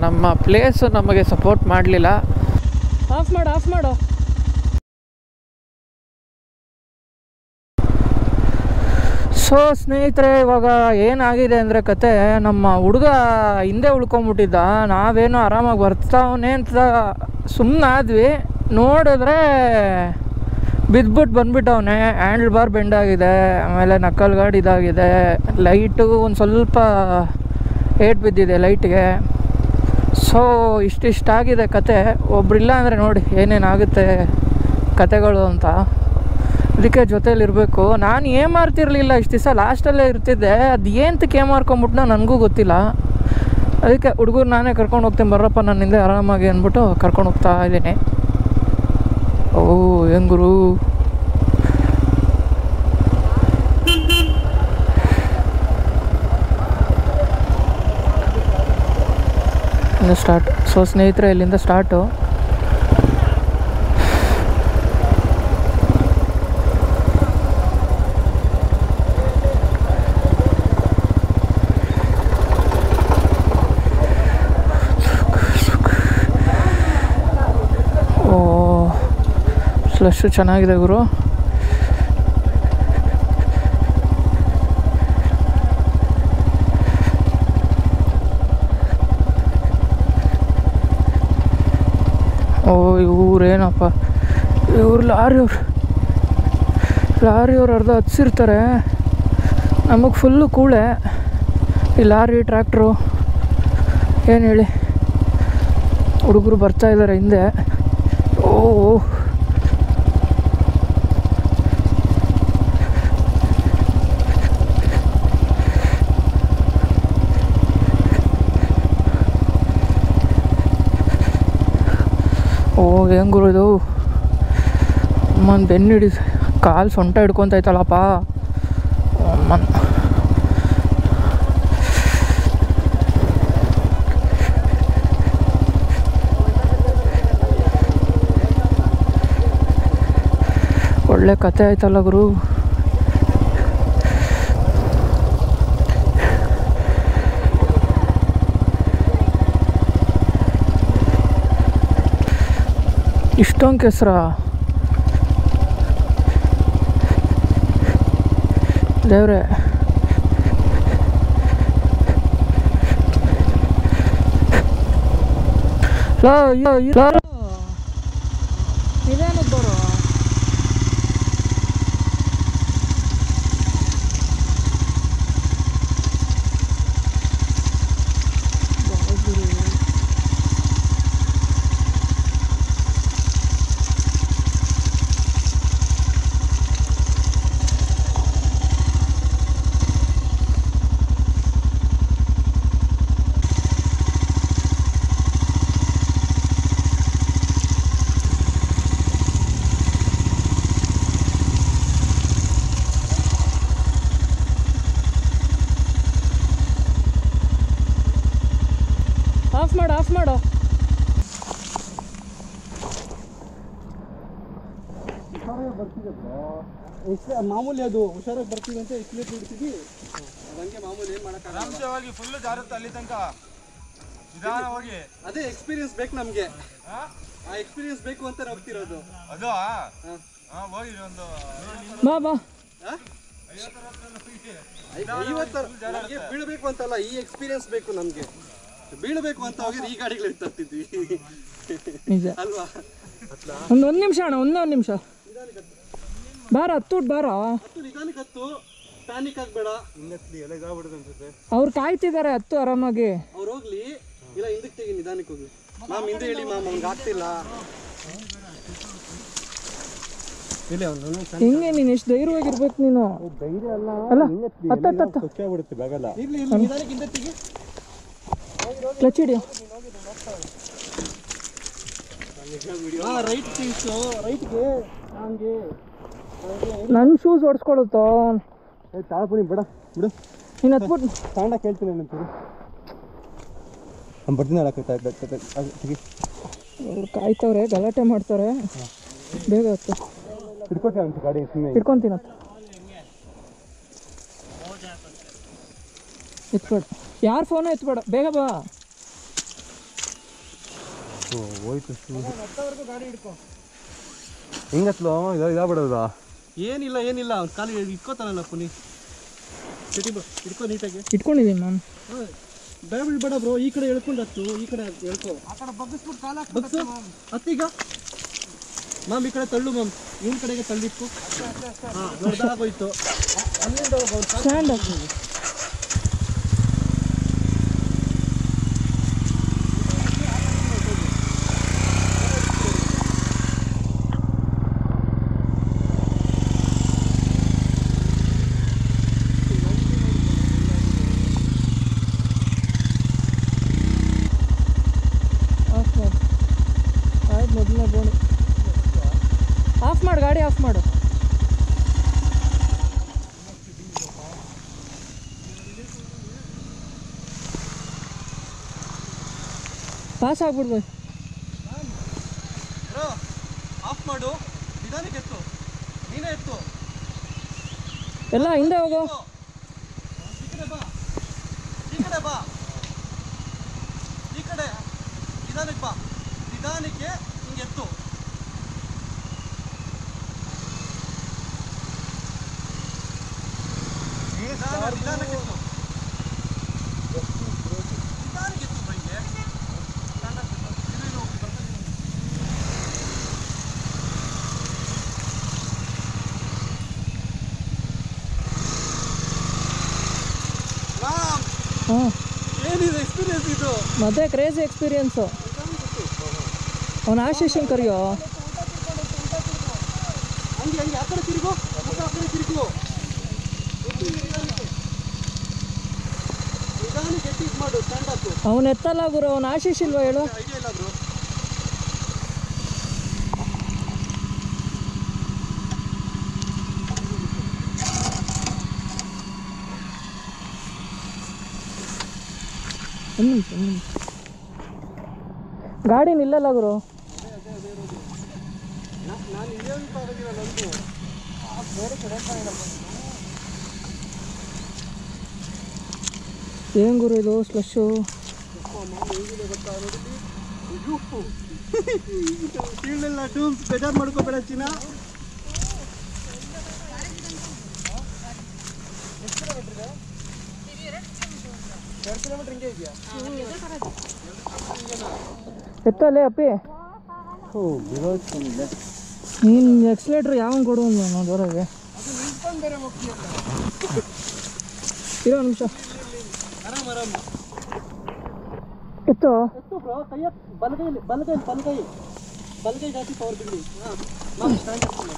ನಮ್ಮ ಪ್ಲೇಸು ನಮಗೆ ಸಪೋರ್ಟ್ ಮಾಡಲಿಲ್ಲ ಆಫ್ ಮಾಡು ಆಫ್ ಮಾಡು ಸೊ ಸ್ನೇಹಿತರೆ ಇವಾಗ ಏನಾಗಿದೆ ಅಂದರೆ ಕತೆ ನಮ್ಮ ಹುಡುಗ ಹಿಂದೆ ಉಳ್ಕೊಂಬಿಟ್ಟಿದ್ದ ನಾವೇನೋ ಆರಾಮಾಗಿ ಬರ್ತಾವನೆ ಅಂತ ಸುಮ್ಮನೆ ಆದ್ವಿ ನೋಡಿದ್ರೆ ಬಿದ್ಬಿಟ್ಟು ಬಂದ್ಬಿಟ್ಟವನೆ ಹ್ಯಾಂಡ್ಲ್ ಬಾರ್ ಬೆಂಡ್ ಆಗಿದೆ ಆಮೇಲೆ ನಕ್ಕಲ್ ಗಾಡಿ ಇದಾಗಿದೆ ಲೈಟು ಒಂದು ಸ್ವಲ್ಪ ಏಟ್ ಬಿದ್ದಿದೆ ಲೈಟ್ಗೆ ಸೊ ಇಷ್ಟಿಷ್ಟಾಗಿದೆ ಕತೆ ಒಬ್ರಿಲ್ಲ ಅಂದರೆ ನೋಡಿ ಏನೇನಾಗುತ್ತೆ ಕತೆಗಳು ಅಂತ ಅದಕ್ಕೆ ಜೊತೇಲಿರಬೇಕು ನಾನು ಏನು ಮಾಡ್ತಿರ್ಲಿಲ್ಲ ಇಷ್ಟು ದಿವಸ ಲಾಸ್ಟಲ್ಲೇ ಇರ್ತಿದ್ದೆ ಅದು ಏನಕ್ಕೆ ಏ ಮಾರ್ಕೊಂಬಿಟ್ನೋ ನನಗೂ ಗೊತ್ತಿಲ್ಲ ಅದಕ್ಕೆ ಹುಡುಗರು ನಾನೇ ಕರ್ಕೊಂಡು ಹೋಗ್ತೀನಿ ಬರ್ರಪ್ಪ ನನ್ನ ಹಿಂದೆ ಆರಾಮಾಗಿ ಅಂದ್ಬಿಟ್ಟು ಕರ್ಕೊಂಡು ಹೋಗ್ತಾ ಇದ್ದೀನಿ ಓ ಹೆಂಗ್ ಗುರು ಇನ್ನು ಸ್ಟಾರ್ಟ್ ಸೊ ಸ್ನೇಹಿತರೆ ಇಲ್ಲಿಂದ ಸ್ಟಾರ್ಟು ಓ ಸ್ಲಶ್ಶು ಚೆನ್ನಾಗಿದೆ ಗುರು ಓ ಇವ್ರೇನಪ್ಪ ಇವ್ರು ಲಾರಿಯವ್ರು ಲಾರಿಯವ್ರು ಅರ್ಧ ಹಚ್ಚಿರ್ತಾರೆ ನಮಗೆ ಫುಲ್ಲು ಕೂಳೆ ಈ ಲಾರಿ ಟ್ರ್ಯಾಕ್ಟ್ರು ಏನು ಹೇಳಿ ಹುಡುಗರು ಬರ್ತಾ ಇದ್ದಾರೆ ಹಿಂದೆ ಓ ಓ. ಓ ಹೆಂಗ್ ಗುರು ಇದು ಅಮ್ಮನ ಬೆನ್ನು ಹಿಡಿ ಕಾಲು ಸೊಂಟ ಹಿಡ್ಕೊಂತೈತಲ್ಲಪ್ಪ ಅಮ್ಮನ್ ಒಳ್ಳೆ ಕತೆ ಆಯ್ತಲ್ಲ ಗುರು ಇಷ್ಟೊಂದು ಕೆಸ್ರ ದೇವ್ರೆ ಲೋ ಅಯ್ಯೋ ಲೋ ಇದೇನದ್ದವರು ಆಫ್ ಮಾಡು ಆಫ್ ಮಾಡು ಮಾಮೂಲಿ ಅದು ಹುಷಾರಾಗಿ ಬರ್ತೀವಿ ಅಂತ ಎಕ್ಸ್ಲೇಟ್ ಬಿಡ್ತೀವಿ ಅದಂಗೆ ಮಾಮೂಲಿ ಏನ್ ಮಾಡಕ್ಕಾಗಲ್ಲ ಆರಾಮ್ಸವಾಗಿ ಫುಲ್ ಜಾರುತ್ತೆ ಅಲ್ಲಿ ತನಕ ನಿಧಾನವಾಗಿ ಅದೇ ಎಕ್ಸ್ಪೀರಿಯನ್ಸ್ ಬೇಕು ನಮ್ಗೆ ಆ ಎಕ್ಸ್ಪೀರಿಯನ್ಸ್ ಬೇಕು ಅಂತ ಹೋಗ್ತಿರೋದು ಅದು ಹಾ ಹೋಗಿ ಒಂದು ಬಾ ಬಾ ಐವತ್ತು ನಮ್ಗೆ ಬೀಳ್ಬೇಕು ಅಂತಲ್ಲ ಈ ಎಕ್ಸ್ಪೀರಿಯನ್ಸ್ ಬೇಕು ನಮ್ಗೆ ಬೀಳ್ಬೇಕು ಅಂತ ಹೋಗಿದ್ರೆ ಈ ಗಾಡಿಗಳು ತರ್ತಿದ್ವಿ ನಿಜ ಅಲ್ವಾ ಒಂದು ಒಂದು ನಿಮಿಷ ಅಣ್ಣ ಒಂದೇ ಒಂದು ನಿಮಿಷ ಬಾರ ಹತ್ತುಟ್ ಬಾರ ಹತ್ತು ನಿಧಾನಕ್ಕೆ ಹತ್ತು ಪ್ಯಾನಿಕ್ ಆಗ್ಬೇಡ ಅವ್ರು ಕಾಯ್ತಿದ್ದಾರೆ ಹತ್ತು ಆರಾಮಾಗಿ ಅವ್ರು ಹೋಗ್ಲಿ ಇಲ್ಲ ಹಿಂದಕ್ಕೆ ತೆಗಿ ನಿಧಾನಕ್ಕೆ ಹೋಗ್ಲಿ ಮಾಮ್ ಹಿಂದೆ ಹೇಳಿ ಮಾಮ್ ಅವ್ನಿಗೆ ಆಗ್ತಿಲ್ಲ ಇಲ್ಲ ಅವನು ಹೆಂಗೆ ನೀನು ಎಷ್ಟು ಧೈರ್ಯವಾಗಿರ್ಬೇಕು ನೀನು ಧೈರ್ಯ ಅಲ್ಲ ಅಲ್ಲ ಹತ್ತ ಹತ್ತ ಬಿಡುತ್ತೆ ಬೇಗಲ್ಲ ಇರ್ಲಿ ಇರ್ಲಿ ನಿಧಾನಕ್ಕೆ ಹಿಂದೆ ತೆಗಿ ಕ್ಲಚ್ ಹಿಡಿಯೋ ಹಾ ರೈಟ್ ತಿಂಗ್ಸು ರೈಟ್ಗೆ ಹಂಗೆ ನನ್ನ ಶೂಸ್ ಹೊಡ್ಸ್ಕೊಳುತ್ತೋ ತಾಳ್ಪುನಿ ಬಿಡ ಬಿಡು ನೀನು ಹತ್ಬಿಟ್ಟು ತಾಂಡ ಕೇಳ್ತೀನಿ ನಂತರ ನಾನು ಬರ್ತೀನಿ ಹೇಳಕ್ಕೆ ತೆಗಿ ಅವ್ರು ಕಾಯ್ತವ್ರೆ ಗಲಾಟೆ ಮಾಡ್ತಾರೆ ಬೇಗ ಹತ್ತು ಹಿಡ್ಕೊತೀನಿ ಅಂತ ಗಾಡಿ ಸುಮ್ಮನೆ ಹಿಡ್ಕೊಂತೀನಿ ಹತ್ತು ಎತ್ಬೇಡ ಯಾರ ಫೋನು ಎತ್ಬೇಡ ಬೇಗ ಬಾ ಓ ಹೋಯ್ತು ಹತ್ತವರೆಗೂ ಗಾಡಿ ಹಿಡ್ಕೊ ಹಿಂಗತ್ಲು ಇದು ಇದಾಗ್ಬಿಡೋದಾ ಏನಿಲ್ಲ ಏನಿಲ್ಲ ಅವ್ನು ಖಾಲಿ ಇಟ್ಕೋತಾನಲ್ಲ ಪುನಿ ಸಿಟಿ ಬಾ ಇಟ್ಕೋ ನೀಟಾಗಿ ಇಟ್ಕೊಂಡಿದ್ದೀನಿ ನಾನು ಬೇಡ ಬೇಡ ಬ್ರೋ ಈ ಕಡೆ ಎಳ್ಕೊಂಡು ಹತ್ತು ಈ ಕಡೆ ಎಳ್ಕೋ ಆ ಕಡೆ ಬಗ್ಗಿಸ್ಬಿಟ್ಟು ಕಾಲ ಬಗ್ಸು ಹತ್ತೀಗ ಮಾಮ್ ಈ ಕಡೆ ತಳ್ಳು ಮಾಮ್ ಇವನ್ ಕಡೆಗೆ ತಳ್ಳಿಟ್ಟು ಹಾಂ ದೊಡ್ಡದಾಗೋಯ್ತು ಅಲ್ಲಿಂದ ಹೋಗು, ಅವ್ನ್ ಕಾಲ್ ಸ್ಟ್ಯಾಂಡ್ ಆಫ್ ಮಾಡು ಆಯ್ತು ಮೊದಲನೇ ಬೋಣಿ ಆಫ್ ಮಾಡು ಗಾಡಿ ಆಫ್ ಮಾಡು ಪಾಸ್ ಆಗ್ಬಿಡ್ಬೋದು ಬ್ರೋ ಆಫ್ ಮಾಡು ನಿಧಾನಕ್ಕೆ ಎತ್ತು ನೀನೇ ಎತ್ತು ಎಲ್ಲ ಹಿಂದೆ ಹೋಗು ಈ ಕಡೆ ಬಾ ಈ ಕಡೆ ಬಾ ಈ ಕಡೆ ನಿಧಾನಕ್ಕೆ ಬಾ ನಿಧಾನಕ್ಕೆ ಹಿಂಗೆ ಎತ್ತು ನಿಧಾನ ನಿಧಾನಕ್ಕೆ ಎತ್ತು ನಿಧಾನಕ್ಕೆ ಎತ್ತು ಬೈಗೆ ರಾಮ್ ಹಾಂ ಏನಿದೆ ಎಕ್ಸ್ಪೀರಿಯನ್ಸ್ ಇದು ಮತ್ತೆ ಕ್ರೇಜಿ ಎಕ್ಸ್ಪೀರಿಯನ್ಸು ಅವನ ಆಶೀಶನ್ ಕರಿಯೋ ಹಂಗೆ ಹಂಗೆ ಆ ಕಡೆ ತಿರುಗು ಮುಖ ಆ ಕಡೆ ತಿರುಗು ನಿಧಾನಕ್ಕೆ ಎತ್ತಿ ಇದು ಮಾಡು ಸ್ಟ್ಯಾಂಡ್ ಹಾಕು ಅವನ ಎತ್ತಲ್ಲ ಗುರು ಅವನ ಆಶೀಶ್ ಇಲ್ವಾ ಹೇಳು ಐಡಿಯಾ ಇಲ್ಲ ಬ್ರೋ ಒಂದು ನಿಮಿಷ ಒಂದು ನಿಮಿಷ ಗಾಡಿ ನಿಲ್ಲಲ್ಲ ಗುರು ನಾನು ಇದೇ ಅಂತ ಆಗಿಲ್ಲ ನಂದು ಏನು ಗುರು ಇದು ಸ್ಲಶ್ಶು ಫೀಲ್ಡೆಲ್ಲ ಡೂಮ್ಸ್ ಬೇಜಾರು ಮಾಡ್ಕೋಬೇಡ ಚಿನ್ನ ಎತ್ತಲ್ಲೇ ಅಪ್ಪಿ ನೀನು ಎಕ್ಸ್ಲೇಟ್ರ್ ಯಾವನ್ ಕೊಡು ಅಂದ ನಾನು ಹೊರಗೆ ಇರೋ ನಿಮಿಷ ಆರಾಮ್ ಆರಾಮ್ ಎತ್ತು ಎತ್ತು ಬ್ರೋ ಕೈಯ ಬಲಗೈಲಿ ಬಲಗೈ ಬಲಗೈ ಬಲಗೈ ಜಾಸ್ತಿ ಪವರ್ ಬಿಡ್ಲಿ ಹಾಂ ಮಾಡಿ ಸ್ಟ್ಯಾಂಡ್ ಹಾಕ್ತೀನಿ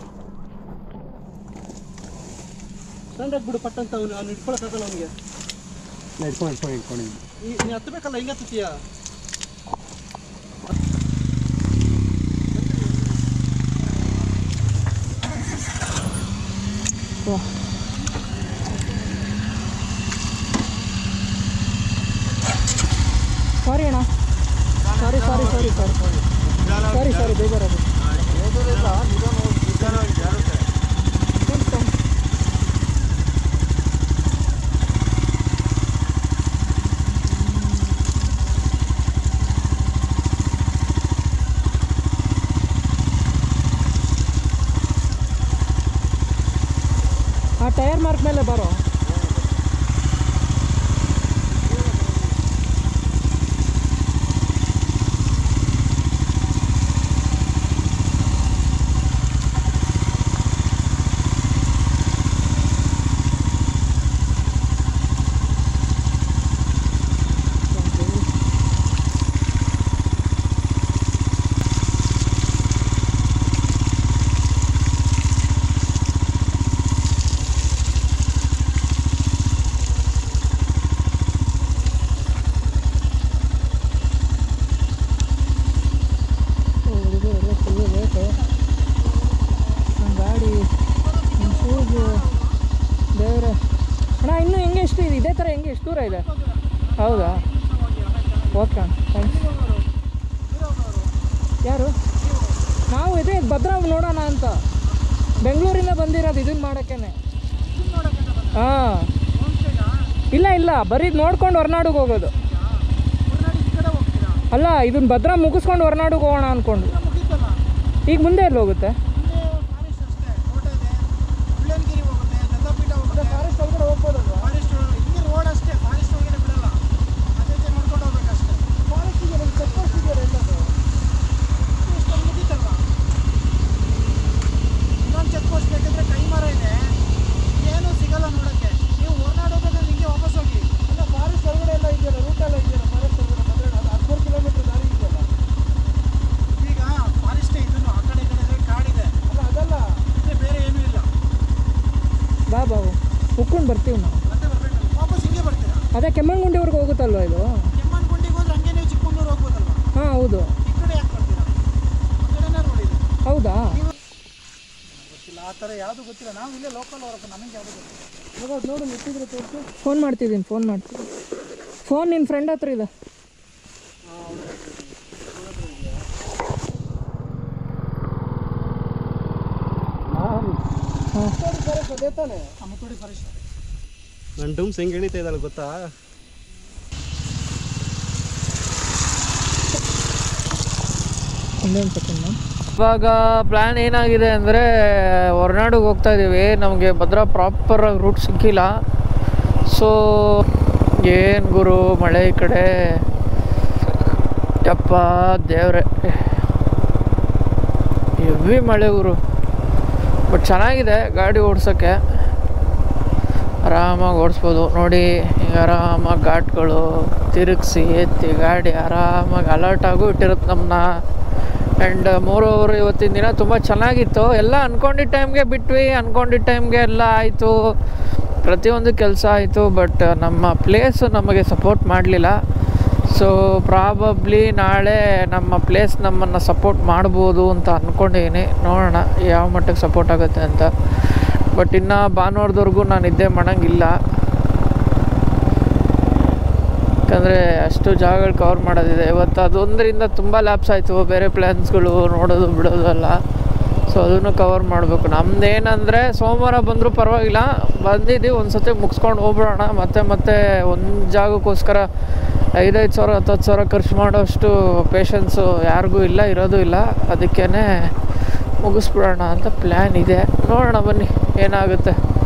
ಸ್ಟ್ಯಾಂಡ್ ಹಾಕ್ಬಿಡು ಪಟ್ಟಂತ ಅವನು ಅವ್ನು ಇಟ್ಕೊಳಕ್ಕಾಗಲ್ಲ ಅವನಿಗೆ ಇಟ್ಕೊಂಡು ಇಟ್ಕೊಂಡು ಇಟ್ಕೊಂಡು ಈ ನೀನು ಹತ್ತಬೇಕಲ್ಲ ಹಿಂಗೆ ಹತ್ತೀಯಾ ಸಾರಿ ಅಣ್ಣ ಸಾರಿ ಸಾರಿ ಸಾರಿ ಸಾರಿ ಸಾರಿ ಸಾರಿ ಬೇಜಾರಾಗಿ ಆ ಟೈರ್ ಮಾರ್ಕ್ ಮೇಲೆ ಬರೋ ಹುಡುಗರೆಲ್ಲ ಫುಲ್ಲು ಲೇಟು ನನ್ನ ಗಾಡಿ ನನ್ನ ಶೂಸು ದೇವ್ರೆ ಅಣ್ಣ ಇನ್ನೂ ಹೆಂಗೆ ಎಷ್ಟು ಇದೆ ಇದೇ ಥರ ಹೆಂಗೆ ಎಷ್ಟು ದೂರ ಇದೆ ಹೌದಾ ಓಕೆ ಥ್ಯಾಂಕ್ಸ್ ಯಾರು ನಾವು ಇದೇ ಭದ್ರಾ ನೋಡೋಣ ಅಂತ ಬೆಂಗಳೂರಿಂದ ಬಂದಿರೋದು ಇದನ್ನ ಮಾಡೋಕ್ಕೇನೆ ಹಾಂ ಇಲ್ಲ ಇಲ್ಲ ಬರೀ ನೋಡ್ಕೊಂಡು ಹೊರನಾಡಿಗೆ ಹೋಗೋದು ಅಲ್ಲ ಇದನ್ನ ಭದ್ರಾ ಮುಗಿಸ್ಕೊಂಡು ಹೊರನಾಡಿಗೆ ಹೋಗೋಣ ಅಂದ್ಕೊಂಡು ಮುಗೀತಲ್ಲ ಈಗ ಮುಂದೆ ಎಲ್ಲಿ ಹೋಗುತ್ತೆ ಮುಂದೆ ಫಾರೆಸ್ಟ್ ಅಷ್ಟೇ ತೋಟ ಇದೆ ಮುಳ್ಳಯ್ಯನಗಿರಿ ಹೋಗುತ್ತೆ ದತ್ತಪೀಠ ಹೋಗುತ್ತೆ ಫಾರೆಸ್ಟ್ ಒಳಗಡೆ ಹೋಗ್ಬೋದಲ್ವಾ ಫಾರೆಸ್ಟ್ ಒಳಗಡೆ ಇಲ್ಲಿ ರೋಡ್ ಅಷ್ಟೇ ಫಾರೆಸ್ಟ್ ಒಳಗಡೆ ಬಿಡಲ್ಲ ಅದೇ ನೋಡ್ಕೊಂಡು ಹೋಗ್ಬೇಕಷ್ಟೇ ಫಾರೆಸ್ಟ್ ಇದೆ ನಮ್ಮ ಚೆಕ್ ಪೋಸ್ಟ್ ಇದೆಯಲ್ಲ ಎಲ್ಲದು ಇಷ್ಟೊಂದು ಮುಗೀತಲ್ವಾ ಇನ್ನೊಂದು ಚೆಕ್ ಪೋಸ್ಟ್ ಬೇಕಿದ್ರೆ ಕೈಮರ ಇದೆ ಏನೂ ಸಿಗಲ್ಲ ನೋಡೋಕ್ಕೆ ನೀವು ಹೊರನಾಡು ಹೋಗೋದ್ರೆ ನಿಮಗೆ ವಾಪಸ್ ಹೋಗಿ ಅಲ್ಲ ಫಾರೆಸ್ಟ್ ಒಳಗಡೆ ಎಲ್ಲ ಇದೆಯಲ್ಲ ರೂಟ್ ಎಲ್ಲ ಇದೆಯಲ್ಲ ಫಾರೆಸ್ಟ್ ಒಳಗಡೆ ಬಂದರೆ ಹದಿಮೂರು ಕಿಲೋಮೀಟರ್ ದಾರಿ ಇದೆಯಲ್ಲ ಈಗ ಫಾರೆಸ್ಟೇ ಇದನ್ನು ಆ ಕಡೆ ಈ ಕಡೆ ಎಲ್ಲ ಕಾಡಿದೆ ಅಲ್ಲ ಅದಲ್ಲ ಮತ್ತೆ ಬೇರೆ ಏನೂ ಇಲ್ಲ ಬಾ ಬಾವು ಉಕ್ಕೊಂಡು ಬರ್ತೀವಿ ನಾವು ಮತ್ತೆ ಬರ್ಬೇಕಲ್ಲ ವಾಪಸ್ ಹಿಂಗೆ ಬರ್ತೀರಾ ಅದೇ ಕೆಮ್ಮಣ್ಣಗುಂಡಿವರೆಗೆ ಹೋಗುತ್ತಲ್ವ ಇದು ಕೆಮ್ಮಣ್ಣಗುಂಡಿಗೆ ಹೋದ್ರೆ ಹಂಗೆ ನೀವು ಚಿಕ್ಕಮಂಗ್ಳೂರು ಹೋಗ್ಬೋದಲ್ವಾ ಹಾಂ ಹೌದು ಈ ಕಡೆ ಯಾಕೆ ಬರ್ತೀರಾ ಆ ಕಡೆನೇ ರೋಡ್ ಇದೆ ಹೌದಾ ಗೊತ್ತಿಲ್ಲ ಆ ಥರ ಯಾವುದು ಗೊತ್ತಿಲ್ಲ ನಾವು ಇಲ್ಲೇ ಲೋಕಲ್ ಅವರಪ್ಪ ನಮಗೆ ಯಾವುದು ಗೊತ್ತಿಲ್ಲ ಇವಾಗ ನೋಡು ಮುಟ್ಟಿದ್ರೆ ತೋರಿಸು ಫೋನ್ ಮಾಡ್ತಿದ್ದೀನಿ ಫೋನ್ ಮಾಡ್ತೀನಿ ಫೋನ್ ನಿನ್ನ ಫ್ರೆಂಡ್ ಹತ್ರ ಇದೆ ಅದೇ ತಾನೆ ಆ ಮುತ್ತೋಡಿ ಫಾರೆಸ್ಟ್ ನನ್ನ ಡೂಮ್ಸ್ ಹೆಂಗೆ ಎಣಿತಾ ಇದ್ದಾಳೆ ಗೊತ್ತಾ ಒಂದೇ ಒಂದು ಸೆಕೆಂಡ್ ಇವಾಗ ಪ್ಲ್ಯಾನ್ ಏನಾಗಿದೆ ಅಂದರೆ ಹೊರನಾಡಿಗೆ ಹೋಗ್ತಾ ಇದ್ದೀವಿ ನಮಗೆ ಭದ್ರಾ ಪ್ರಾಪರ್ ರೂಟ್ ಸಿಕ್ಕಿಲ್ಲ ಸೊ ಏನು ಗುರು ಮಳೆ ಈ ಕಡೆ ಯಪ್ಪ ದೇವ್ರೆ ಹೆವಿ ಮಳೆ ಗುರು ಬಟ್ ಚೆನ್ನಾಗಿದೆ ಗಾಡಿ ಓಡ್ಸೋಕ್ಕೆ ಆರಾಮಾಗಿ ಓಡಿಸ್ಬೋದು ನೋಡಿ ಈಗ ಆರಾಮಾಗಿ ಘಾಟ್ಗಳು ತಿರುಗಿಸಿ ಎತ್ತಿ ಗಾಡಿ ಆರಾಮಾಗಿ ಅಲರ್ಟ್ ಆಗು ಇಟ್ಟಿರುತ್ತೆ ನಮ್ಮನ್ನ ಆ್ಯಂಡ್ ಮೂರು ಓವರ್ ಇವತ್ತಿನ ದಿನ ತುಂಬ ಚೆನ್ನಾಗಿತ್ತು ಎಲ್ಲ ಅಂದ್ಕೊಂಡಿದ್ದ ಟೈಮ್ಗೆ ಬಿಟ್ವಿ ಅಂದ್ಕೊಂಡಿದ್ದ ಟೈಮ್ಗೆ ಎಲ್ಲ ಆಯಿತು ಪ್ರತಿಯೊಂದು ಕೆಲಸ ಆಯಿತು ಬಟ್ ನಮ್ಮ ಪ್ಲೇಸು ನಮಗೆ ಸಪೋರ್ಟ್ ಮಾಡಲಿಲ್ಲ ಸೊ ಪ್ರಾಬಬ್ಲಿ ನಾಳೆ ನಮ್ಮ ಪ್ಲೇಸ್ ನಮ್ಮನ್ನು ಸಪೋರ್ಟ್ ಮಾಡ್ಬೋದು ಅಂತ ಅಂದ್ಕೊಂಡಿದ್ದೀನಿ ನೋಡೋಣ ಯಾವ ಮಟ್ಟಕ್ಕೆ ಸಪೋರ್ಟ್ ಆಗುತ್ತೆ ಅಂತ ಬಟ್ ಇನ್ನು ಭಾನುವಾರದವರೆಗೂ ನಾನು ನಿದ್ದೆ ಮಾಡೋಂಗಿಲ್ಲ ಯಾಕಂದರೆ ಅಷ್ಟು ಜಾಗಗಳು ಕವರ್ ಮಾಡೋದಿದೆ ಇವತ್ತು ಅದೊಂದರಿಂದ ತುಂಬ ಲ್ಯಾಪ್ಸ್ ಆಯಿತು ಬೇರೆ ಪ್ಲ್ಯಾನ್ಸ್ಗಳು ನೋಡೋದು ಬಿಡೋದು ಎಲ್ಲ ಸೊ ಅದನ್ನು ಕವರ್ ಮಾಡಬೇಕು ನಮ್ದೇನಂದರೆ ಸೋಮವಾರ ಬಂದರೂ ಪರವಾಗಿಲ್ಲ ಬಂದಿದ್ದೀವಿ ಒಂದು ಸತಿ ಮುಗಿಸ್ಕೊಂಡು ಹೋಗ್ಬಿಡೋಣ ಮತ್ತೆ ಮತ್ತೆ ಒಂದು ಜಾಗಕ್ಕೋಸ್ಕರ ಐದೈದು ಸಾವಿರ ಹತ್ತು ಹತ್ತು ಸಾವಿರ ಖರ್ಚು ಮಾಡೋಷ್ಟು ಪೇಷನ್ಸು ಯಾರಿಗೂ ಇಲ್ಲ ಇರೋದು ಇಲ್ಲ ಅದಕ್ಕೇ ಮುಗಿಸ್ಬಿಡೋಣ ಅಂತ ಪ್ಲ್ಯಾನ್ ಇದೆ ನೋಡೋಣ ಬನ್ನಿ ಏನಾಗುತ್ತೆ